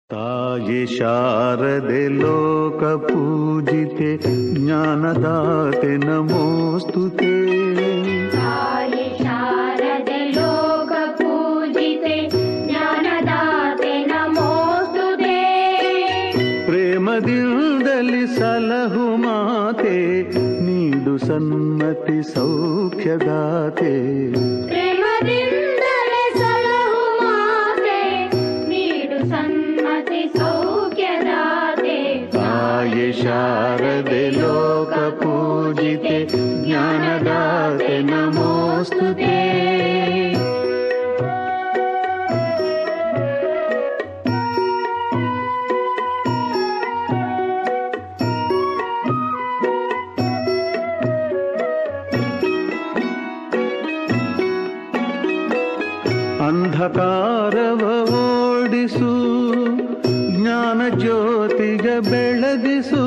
ತಾಯಿ ಶಾರದೆ ಲೋಕ ಪೂಜಿತೆ ಜ್ಞಾನದಾತೆ ನಮೋಸ್ತುತೆ ತಾಯಿ ಶಾರದೆ ಲೋಕ ಪೂಜಿತೆ ಜ್ಞಾನದಾತೆ ನಮೋಸ್ತುತೆ ಪ್ರೇಮದಿಂದಲಿ ಸಲಹು ಮಾತೆ ನೀಡು ಸನ್ಮತಿ ಸೌಖ್ಯದಾತೆ ಪ್ರೇಮದಿಂದಲೇ ಸಲಹು ಮಾತೆ ನೀಡು ಸನ್ಮತಿ ಸೌಖ್ಯದಾತೆ ತಾಯಿ ಶಾರದೆ ಲೋಕ ಪೂಜಿತೆ ಜ್ಞಾನದಾತೆ ನಮೋಸ್ತುತೆ ಅಂಧಕಾರವ ಓಡಿಸು ಜ್ಞಾನ ಜ್ಯೋತಿಗ ಬೆಳಗಿಸು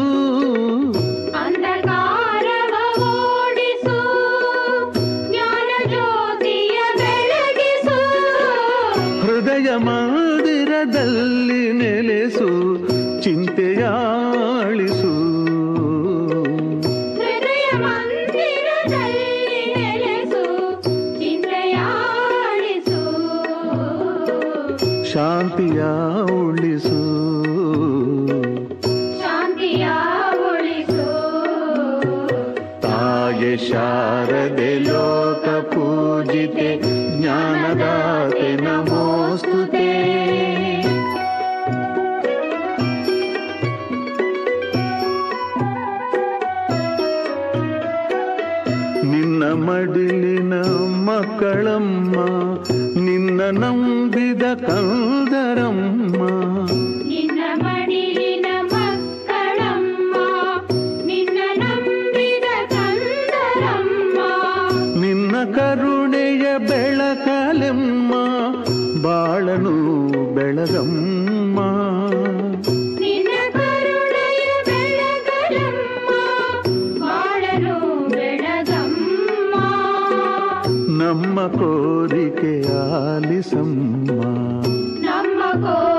ಅಂಧಕಾರವ ಓಡಿಸು ಜ್ಞಾನ ಜ್ಯೋತಿಯ ಬೆಳಗಿಸು ಹೃದಯ ಮಂದಿರದಲ್ಲಿ ನೆಲೆಸು ಚಿಂತೆಯಾಳಿಸು ಹೃದಯ ಮಂದಿರದಲ್ಲಿ ನೆಲೆಸು ಚಿಂತೆಯಾಳಿಸು ಶಾಂತಿಯ ಉಳಿಸು ಶಾಂತಿಯ ಉಳಿಸು ತಾಯಿ ಶಾರದೆ ಲೋಕ ಪೂಜಿತೆ ಜ್ಞಾನದಾತೆ ನಮೋಸ್ತುತೆ ನಿನ್ನ ಮಡಿಲಿನ ಮಕ್ಕಳಮ್ಮ ನಿನ್ನ ನಂಬಿದ ಕಂದರಮ್ಮ ನಿನ್ನ ಮಡಿಲಿನ ಮಕ್ಕಳಮ್ಮ ನಿನ್ನ ನಂಬಿದ ಕಂದರಮ್ಮ ನಿನ್ನ ಕರುಣೆಯ ಬೆಳಕಲೆಮ್ಮ ಬಾಳನು ಬೆಳಗಮ್ಮ ನಿನ್ನ ಕರುಣೆಯ ಬೆಳಗಲಮ್ಮ ಬಾಳನು ಬೆಳಗಮ್ಮ ನಮ್ಮ ಕೋರಿಕೆ ಆಲಿಸಮ್ಮ ನಮ್ಮ ಕೋ